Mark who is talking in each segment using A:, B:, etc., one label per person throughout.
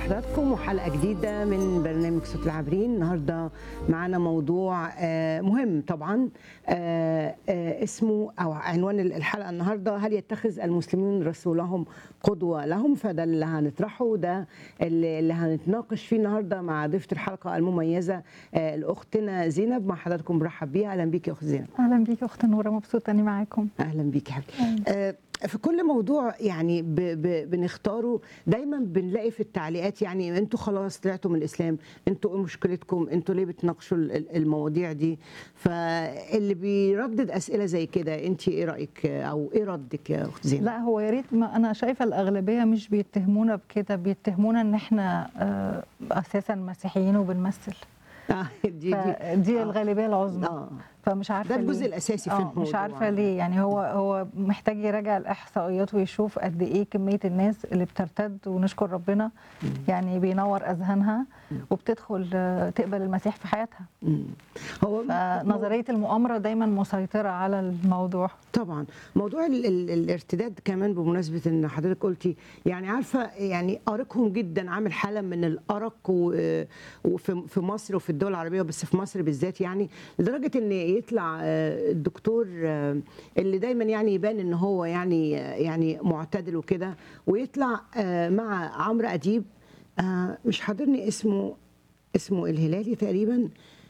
A: بحضراتكم وحلقه جديده من برنامج صوت العابرين النهارده معانا موضوع آه، مهم طبعا آه، آه، اسمه او عنوان الحلقه النهارده هل يتخذ المسلمون رسولهم قدوه لهم فده اللي هنطرحه ده اللي اللي هنتناقش فيه النهارده مع ضيفه الحلقه المميزه آه، الاختنا زينب مع حضراتكم برحب بيها اهلا بيكي يا اخت زينب
B: اهلا بيكي اخت نوره مبسوطه اني معاكم
A: اهلا بيك يا حبيبتي آه، في كل موضوع يعني ب ب بنختاره دايما بنلاقي في التعليقات يعني انتوا خلاص طلعتوا من الاسلام انتوا ايه مشكلتكم انتوا ليه بتناقشوا ال- ال- المواضيع دي فاللي بيردد اسئله زي كده انت ايه رايك او ايه ردك يا اخت زينب
B: لا هو يا ريت ما انا شايفه الاغلبيه مش بيتهمونا بكده بيتهمونا ان احنا آه، اساسا مسيحيين وبنمثل
A: آه، دي دي
B: فدي
A: آه.
B: الغالبيه العظمى
A: اه
B: فمش عارفه
A: ده الجزء
B: ليه.
A: الاساسي في
B: آه،
A: الموضوع
B: مش عارفه ليه يعني هو هو محتاج يراجع الاحصائيات ويشوف قد ايه كميه الناس اللي بترتد ونشكر ربنا يعني بينور اذهانها وبتدخل آه، تقبل المسيح في حياتها
A: مم. هو
B: فنظريه المؤامره دايما مسيطره على الموضوع
A: طبعا موضوع ال ال الارتداد كمان بمناسبه ان حضرتك قلتي يعني عارفه يعني ارقهم جدا عامل حاله من الارق و- وفي في مصر وفي الدول العربيه بس في مصر بالذات يعني لدرجه ان يطلع آه، الدكتور آه، اللي دايما يعني يبان ان هو يعني آه، يعني معتدل وكده ويطلع آه، مع عمرو اديب آه، مش حاضرني اسمه اسمه الهلالي تقريبا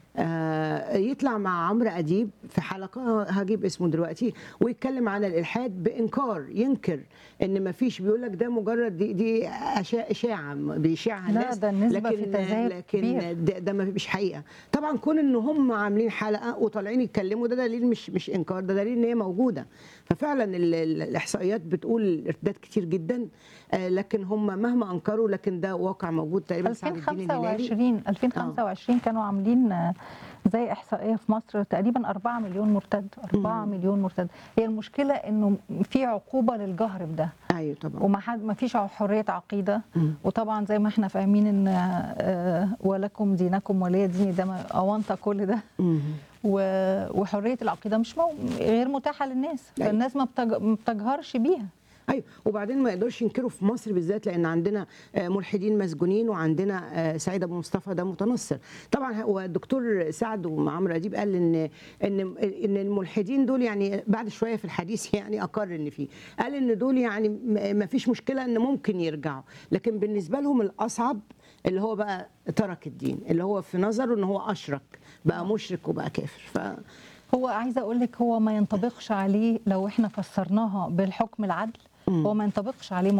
A: آه، يطلع مع عمرو اديب في حلقه هجيب اسمه دلوقتي ويتكلم عن الالحاد بانكار ينكر ان ما فيش بيقول لك ده مجرد دي دي أشا- اشاعه بيشيعها
B: لا،
A: الناس
B: ده النسبة في
A: لكن
B: تزايد
A: لكن
B: كبير.
A: ده, ده ما مش حقيقه طبعا كون ان هم عاملين حلقه وطالعين يتكلموا ده دليل مش مش انكار ده دليل ان هي موجوده ففعلا ال- ال- الاحصائيات بتقول ارتداد كتير جدا آه، لكن هم مهما انكروا لكن ده واقع موجود تقريبا سعد الدين الهلالي
B: 2025 2025 كانوا عاملين آه، زي احصائيه في مصر تقريبا 4 مليون مرتد 4 مليون مرتد هي المشكله انه في عقوبه للجهر بده
A: ايوه طبعا
B: وما حد ما فيش حريه عقيده
A: مم.
B: وطبعا زي ما احنا فاهمين ان آه، ولكم دينكم ولي ديني ده ما- اونطه كل ده
A: مم.
B: و- وحريه العقيده مش مو غير متاحه للناس
A: أيوة.
B: فالناس ما بتج- ما بتجهرش بيها
A: ايوه وبعدين ما يقدرش ينكروا في مصر بالذات لان عندنا آه، ملحدين مسجونين وعندنا آه، سعيد ابو مصطفى ده متنصر طبعا هو الدكتور سعد وعمرو اديب قال ان ان ان الملحدين دول يعني بعد شويه في الحديث يعني اقر ان فيه قال ان دول يعني م- ما فيش مشكله ان ممكن يرجعوا لكن بالنسبه لهم الاصعب اللي هو بقى ترك الدين اللي هو في نظره ان هو اشرك بقى مشرك وبقى كافر ف
B: هو عايزه اقول لك هو ما ينطبقش عليه لو احنا فسرناها بالحكم العدل
A: مم.
B: هو ما ينطبقش عليه